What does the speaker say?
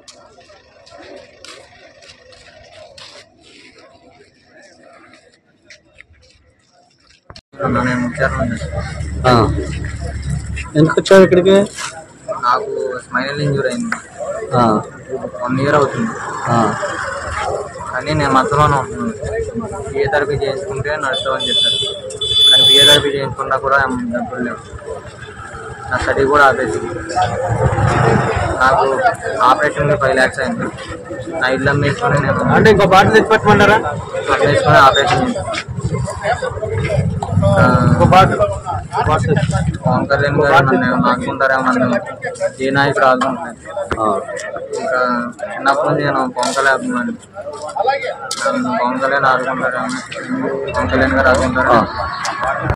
నేను ముఖ్యంగా ఉంది. ఆ. ఎందుకు వచ్చావు ఇక్కడికి నాకు స్మైనల్ ఇంజూరీ అయింది ఆ. వన్ ఇయర్ అవుతుంది ఆ. కానీ నేను మధ్యలోనే ఉంటున్నాను ఫిజియోథెరపీ చేయించుకుంటే నడుస్తామని చెప్పారు కానీ ఫిజియోథెరపీ చేయించుకున్నా కూడా డబ్బులు లేవు నా స్టడీ కూడా ఆపేసి నాకు ఆపరేషన్ ఫైవ్ ల్యాక్స్ అయింది నా ఇల్లు అమ్మేసుకొని నేను అంటే ఇంకో బాటిల్ తెచ్చి పెట్టమంటారా అమ్మేసుకొని ఆపరేషన్ చేశాను. ఇంకో ఆ, బాటిల్ బాటిల్ పవన్ కళ్యాణ్ గారు నన్ను ఆదుకుంటారేమో నన్ను ఏ నాయకుడు ఆదుకుంటున్నారు ఆ. ఇంకా చిన్నప్పటి నుంచి నేను పవన్ కళ్యాణ్ అభిమాని నన్ను పవన్ కళ్యాణ్ ఆదుకుంటారేమో పవన్ కళ్యాణ్ గారు ఆదుకుంటారు